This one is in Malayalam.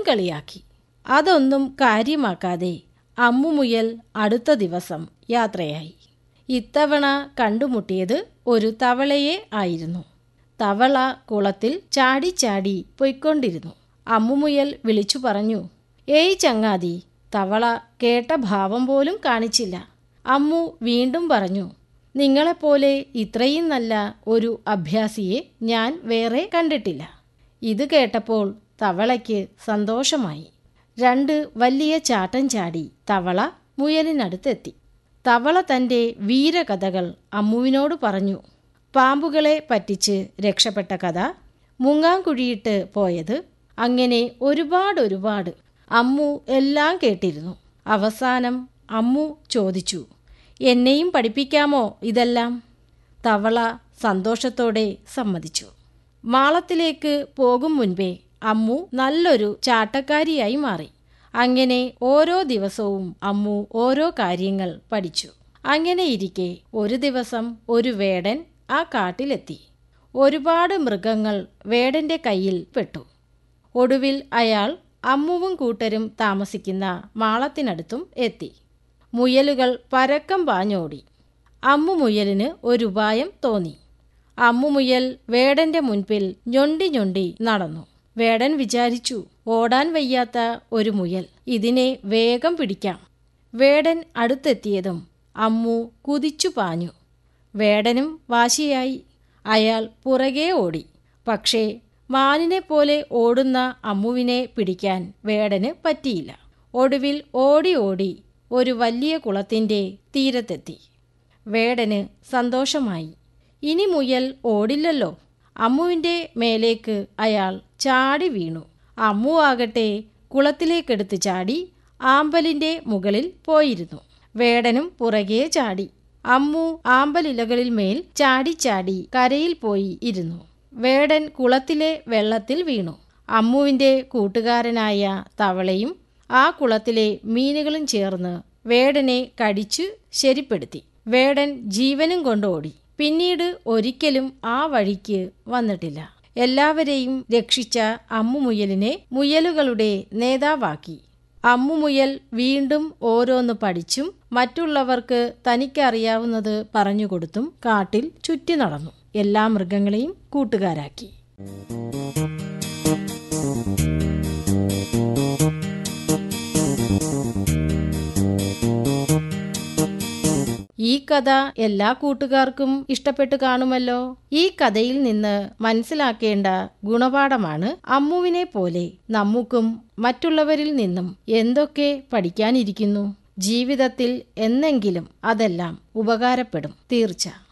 കളിയാക്കി അതൊന്നും കാര്യമാക്കാതെ അമ്മുമുയൽ അടുത്ത ദിവസം യാത്രയായി ഇത്തവണ കണ്ടുമുട്ടിയത് ഒരു തവളയെ ആയിരുന്നു തവള കുളത്തിൽ ചാടി ചാടി പൊയ്ക്കൊണ്ടിരുന്നു അമ്മുമുയൽ വിളിച്ചു പറഞ്ഞു ഏയ് ചങ്ങാതി തവള കേട്ട ഭാവം പോലും കാണിച്ചില്ല അമ്മു വീണ്ടും പറഞ്ഞു നിങ്ങളെപ്പോലെ ഇത്രയും നല്ല ഒരു അഭ്യാസിയെ ഞാൻ വേറെ കണ്ടിട്ടില്ല ഇത് കേട്ടപ്പോൾ തവളയ്ക്ക് സന്തോഷമായി രണ്ട് വലിയ ചാട്ടം ചാടി തവള മുയലിനടുത്തെത്തി തവള തൻ്റെ വീരകഥകൾ അമ്മുവിനോട് പറഞ്ഞു പാമ്പുകളെ പറ്റിച്ച് രക്ഷപ്പെട്ട കഥ മുങ്ങാങ്കുഴിയിട്ട് പോയത് അങ്ങനെ ഒരുപാട് ഒരുപാട് അമ്മു എല്ലാം കേട്ടിരുന്നു അവസാനം അമ്മു ചോദിച്ചു എന്നെയും പഠിപ്പിക്കാമോ ഇതെല്ലാം തവള സന്തോഷത്തോടെ സമ്മതിച്ചു മാളത്തിലേക്ക് പോകും മുൻപേ അമ്മു നല്ലൊരു ചാട്ടക്കാരിയായി മാറി അങ്ങനെ ഓരോ ദിവസവും അമ്മു ഓരോ കാര്യങ്ങൾ പഠിച്ചു അങ്ങനെ ഇരിക്കെ ഒരു ദിവസം ഒരു വേടൻ ആ കാട്ടിലെത്തി ഒരുപാട് മൃഗങ്ങൾ വേടന്റെ കയ്യിൽ പെട്ടു ഒടുവിൽ അയാൾ അമ്മുവും കൂട്ടരും താമസിക്കുന്ന മാളത്തിനടുത്തും എത്തി മുയലുകൾ പരക്കം പാഞ്ഞോടി അമ്മു മുയലിന് ഒരു ഉപായം തോന്നി അമ്മു മുയൽ വേടന്റെ മുൻപിൽ ഞൊണ്ടി ഞൊണ്ടി നടന്നു വേടൻ വിചാരിച്ചു ഓടാൻ വയ്യാത്ത ഒരു മുയൽ ഇതിനെ വേഗം പിടിക്കാം വേടൻ അടുത്തെത്തിയതും അമ്മു കുതിച്ചു പാഞ്ഞു വേടനും വാശിയായി അയാൾ പുറകെ ഓടി പക്ഷേ മാനിനെ പോലെ ഓടുന്ന അമ്മുവിനെ പിടിക്കാൻ വേടന് പറ്റിയില്ല ഒടുവിൽ ഓടി ഓടി ഒരു വലിയ കുളത്തിൻ്റെ തീരത്തെത്തി വേടന് സന്തോഷമായി ഇനി മുയൽ ഓടില്ലല്ലോ അമ്മുവിൻ്റെ മേലേക്ക് അയാൾ ചാടി വീണു അമ്മു ആകട്ടെ കുളത്തിലേക്കെടുത്ത് ചാടി ആമ്പലിൻ്റെ മുകളിൽ പോയിരുന്നു വേടനും പുറകെ ചാടി അമ്മു ആമ്പലിലകളിൽ മേൽ ചാടി ചാടി കരയിൽ പോയി ഇരുന്നു വേടൻ കുളത്തിലെ വെള്ളത്തിൽ വീണു അമ്മുവിൻ്റെ കൂട്ടുകാരനായ തവളയും ആ കുളത്തിലെ മീനുകളും ചേർന്ന് വേടനെ കടിച്ചു ശരിപ്പെടുത്തി വേടൻ ജീവനും കൊണ്ടോടി പിന്നീട് ഒരിക്കലും ആ വഴിക്ക് വന്നിട്ടില്ല എല്ലാവരെയും രക്ഷിച്ച അമ്മുമുയലിനെ മുയലുകളുടെ നേതാവാക്കി അമ്മുമുയൽ വീണ്ടും ഓരോന്ന് പഠിച്ചും മറ്റുള്ളവർക്ക് തനിക്കറിയാവുന്നത് പറഞ്ഞുകൊടുത്തും കാട്ടിൽ ചുറ്റി നടന്നു എല്ലാ മൃഗങ്ങളെയും കൂട്ടുകാരാക്കി ഈ കഥ എല്ലാ കൂട്ടുകാർക്കും ഇഷ്ടപ്പെട്ടു കാണുമല്ലോ ഈ കഥയിൽ നിന്ന് മനസ്സിലാക്കേണ്ട ഗുണപാഠമാണ് അമ്മുവിനെ പോലെ നമുക്കും മറ്റുള്ളവരിൽ നിന്നും എന്തൊക്കെ പഠിക്കാനിരിക്കുന്നു ജീവിതത്തിൽ എന്നെങ്കിലും അതെല്ലാം ഉപകാരപ്പെടും തീർച്ച